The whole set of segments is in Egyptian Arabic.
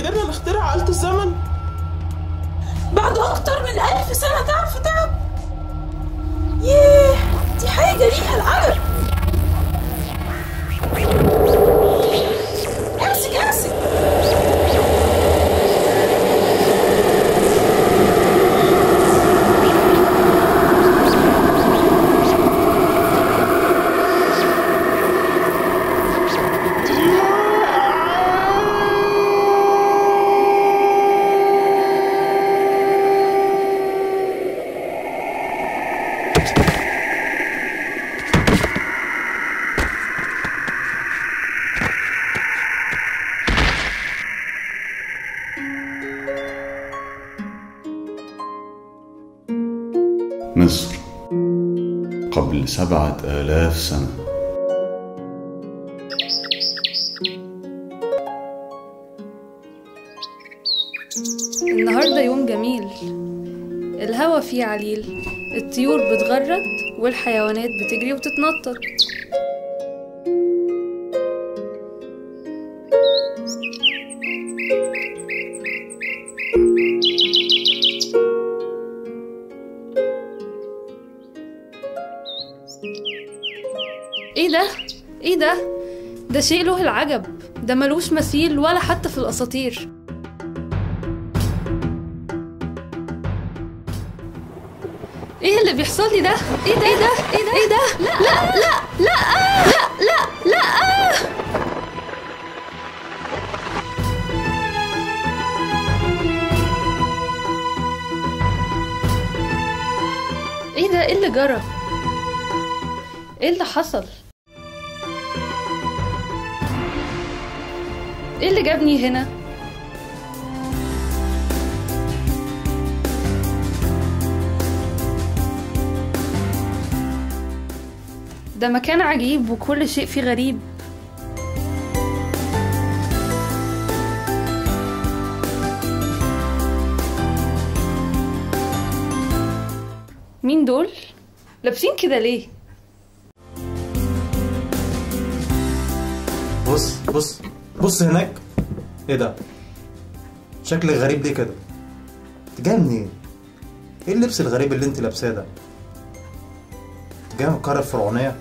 قدرنا نخترع آلة الزمن بعد أكتر من ألف سنة تعب في تعب ياه دي حاجة ليها العجب امسك امسك مصر قبل سبعة آلاف سنة النهاردة يوم جميل الهوا فيه عليل الطيور بتغرد والحيوانات بتجري وتتنطط ايه ده ايه ده ده شيء له العجب ده ملوش مثيل ولا حتى في الاساطير ايه اللي بيحصل لي ده ايه ده ايه ده ايه ده ايه ده لا لا لا لا لا لا لا ايه ده ايه اللي جرى ايه اللي حصل ايه اللي جابني هنا ده مكان عجيب وكل شيء فيه غريب مين دول لابسين كده ليه بص بص بص هناك ايه ده شكلك غريب ليه كده انت جاي منين ايه اللبس الغريب اللي انت لابساه ده انت جاي من القاره الفرعونيه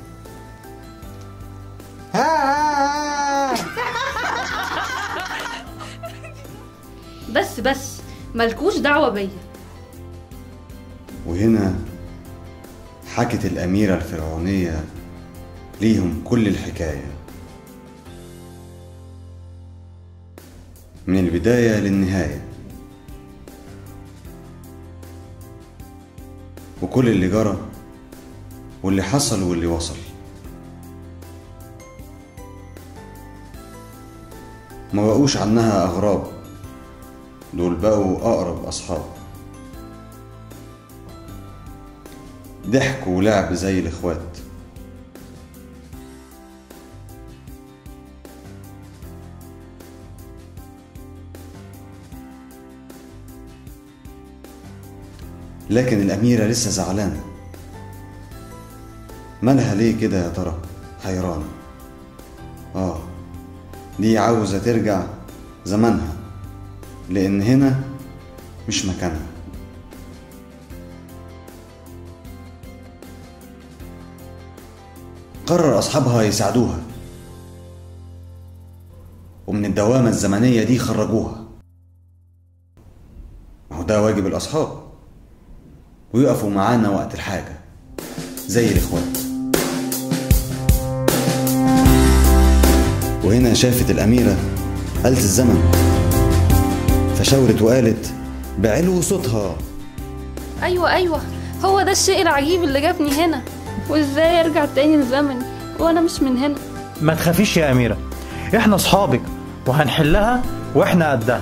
بس بس ملكوش دعوة بيا وهنا حكت الأميرة الفرعونية ليهم كل الحكاية من البداية للنهاية وكل اللي جرى واللي حصل واللي وصل ما بقوش عنها أغراب دول بقوا أقرب أصحاب ضحك ولعب زي الإخوات لكن الأميرة لسه زعلانة مالها ليه كده يا ترى حيرانة آه دي عاوزة ترجع زمانها لأن هنا مش مكانها قرر أصحابها يساعدوها ومن الدوامة الزمنية دي خرجوها ما هو ده واجب الأصحاب ويقفوا معانا وقت الحاجة زي الإخوات وهنا شافت الأميرة آلة الزمن فشاورت وقالت بعلو صوتها ايوه ايوه هو ده الشيء العجيب اللي جابني هنا وازاي ارجع تاني لزمني وانا مش من هنا ما تخافيش يا اميره احنا اصحابك وهنحلها واحنا قدها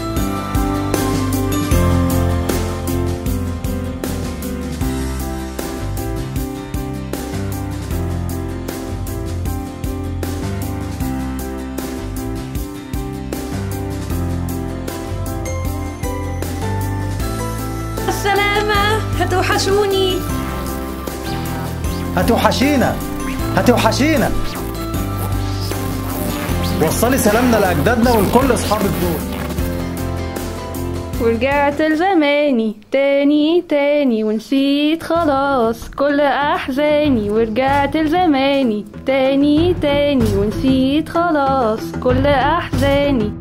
السلامة هتوحشوني هتوحشينا هتوحشينا وصلي سلامنا لاجدادنا ولكل اصحابك دول ورجعت لزماني تاني تاني ونسيت خلاص كل احزاني ورجعت لزماني تاني تاني ونسيت خلاص كل احزاني